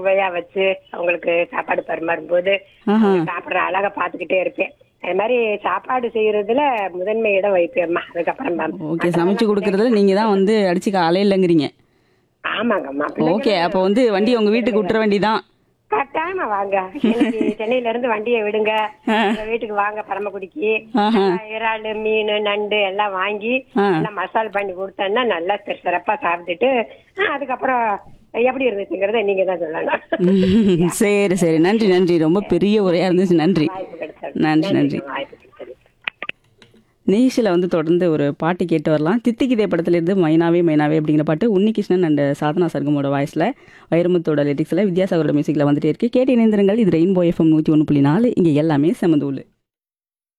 சுவையா வச்சு அவங்களுக்கு சாப்பாடு பரிமாறும் போது ஆஹா. அவங்க சாப்பிடுற அழகை பார்த்துக்கிட்டே இருப்பேன் அது மாதிரி சாப்பாடு செய்யறதுல முதன்மை இடம் வைப்பேம்மா அதுக்கப்புறம் தான் ஓகே சமைச்சு கொடுக்கறதுல நீங்க தான் வந்து அடிச்சுக்க அலையிலங்கிறீங்க ஆமாங்கம்மா ஓகே அப்போ வந்து வண்டி உங்க வீட்டுக்கு விட்டுற வேண்டிதான் கட்டாயமா வாங்க இன்னைக்கு சென்னையில இருந்து வண்டியை விடுங்க எங்க வீட்டுக்கு வாங்க பரமக்குடிக்கு ஆஹா. இறாலு மீன் நண்டு எல்லாம் வாங்கி ஆ. எல்லாம் மசால் பண்ணி கொடுத்தேன்னா நல்லா சி- சிறப்பா சாப்பிட்டுட்டு ஆ, அதுக்கப்புறம் எப்படி இருந்துச்சுங்கிறத நீங்க தான் சொல்லணும் ம், சரி சரி நன்றி நன்றி ரொம்ப பெரிய உரையா இருந்துச்சு நன்றி வாய்ப்பு கிடைச்சது நன்றி நன்றி வாய்ப்பு கிடைச்சது நிகழ்ச்சியில் வந்து தொடர்ந்து ஒரு பாட்டு கேட்டு வரலாம் தித்திக்கிதே படத்துலேருந்து மைனாவே மைனாவே அப்படிங்கிற பாட்டு உன்னிகிருஷ்ணன் அண்ட் சாதனா சர்கமோட வாய்ஸில் வைரமுத்தோட லிரிக்ஸில் வித்யாசாகரோட மியூசிக்கில் வந்துட்டே இருக்கு கேட்டு இணைந்திருங்கள் இது ரெயின்போ எஃப்எம் நூற்றி ஒன்று புள்ளி நாலு இங்கே எல்லாமே செமந்தூள்